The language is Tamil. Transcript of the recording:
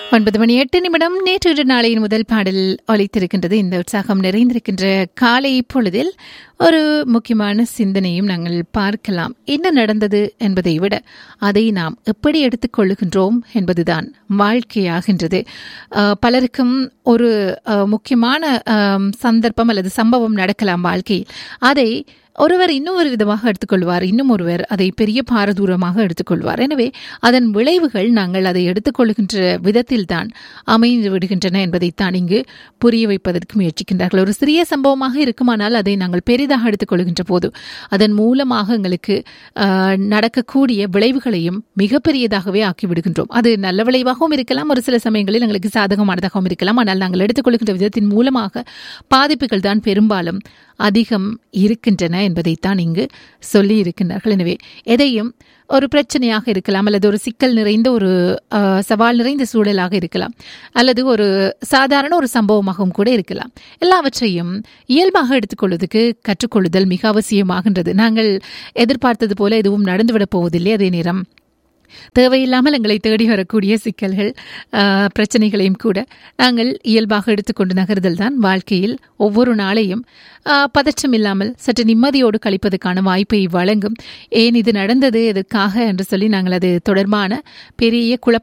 ஒன்பது மணி எட்டு நிமிடம் நேற்று நாளையின் முதல் பாடல் ஒலித்திருக்கின்றது இந்த உற்சாகம் நிறைந்திருக்கின்ற காலை பொழுதில் ஒரு முக்கியமான சிந்தனையும் நாங்கள் பார்க்கலாம் என்ன நடந்தது என்பதை விட அதை நாம் எப்படி எடுத்துக்கொள்ளுகின்றோம் என்பதுதான் வாழ்க்கையாகின்றது அஹ், பலருக்கும் ஒரு அஹ், முக்கியமான அஹ், சந்தர்ப்பம் அல்லது சம்பவம் நடக்கலாம் வாழ்க்கையில் அதை ஒருவர் இன்னும் ஒரு விதமாக எடுத்துக்கொள்வார் இன்னும் ஒருவர் அதை பெரிய பாரதூரமாக எடுத்துக்கொள்வார் எனவே அதன் விளைவுகள் நாங்கள் அதை எடுத்துக்கொள்கின்ற விதத்தில்தான் அமைந்து விடுகின்றன என்பதைத்தான் இங்கு புரிய வைப்பதற்கு முயற்சிக்கின்றார்கள் ஒரு சிறிய சம்பவமாக இருக்குமானால் அதை நாங்கள் பெரிதாக எடுத்துக்கொள்கின்ற போது அதன் மூலமாக எங்களுக்கு ஆஹ், நடக்கக்கூடிய விளைவுகளையும் மிகப்பெரியதாகவே ஆக்கி விடுகின்றோம் அது நல்ல விளைவாகவும் இருக்கலாம் ஒரு சில சமயங்களில் எங்களுக்கு சாதகமானதாகவும் இருக்கலாம் ஆனால் நாங்கள் எடுத்துக்கொள்கின்ற விதத்தின் மூலமாக பாதிப்புகள் தான் பெரும்பாலும் அதிகம் இருக்கின்றன என்பதைத்தான் இங்கு சொல்லி இருக்கின்றார்கள் எனவே எதையும் ஒரு பிரச்சனையாக இருக்கலாம் அல்லது ஒரு சிக்கல் நிறைந்த ஒரு ஆஹ், சவால் நிறைந்த சூழலாக இருக்கலாம் அல்லது ஒரு சாதாரண ஒரு சம்பவமாகவும் கூட இருக்கலாம் எல்லாவற்றையும் இயல்பாக எடுத்துக்கொள்வதற்கு கற்றுக்கொள்ளுதல் மிக அவசியமாகின்றது நாங்கள் எதிர்பார்த்தது போல எதுவும் நடந்துவிடப் போவதில்லை அதே நேரம் தேவையில்லாமல் எங்களை தேடி வரக்கூடிய சிக்கல்கள் ஆஹ், பிரச்சனைகளையும் கூட நாங்கள் இயல்பாக எடுத்துக்கொண்டு நகர்தல் தான் வாழ்க்கையில் ஒவ்வொரு நாளையும் ஆஹ், பதற்றம் இல்லாமல் சற்று நிம்மதியோடு கழிப்பதற்கான வாய்ப்பை வழங்கும் ஏன் இது நடந்தது எதற்காக என்று சொல்லி நாங்கள் அது தொடர்பான பெரிய குழப்ப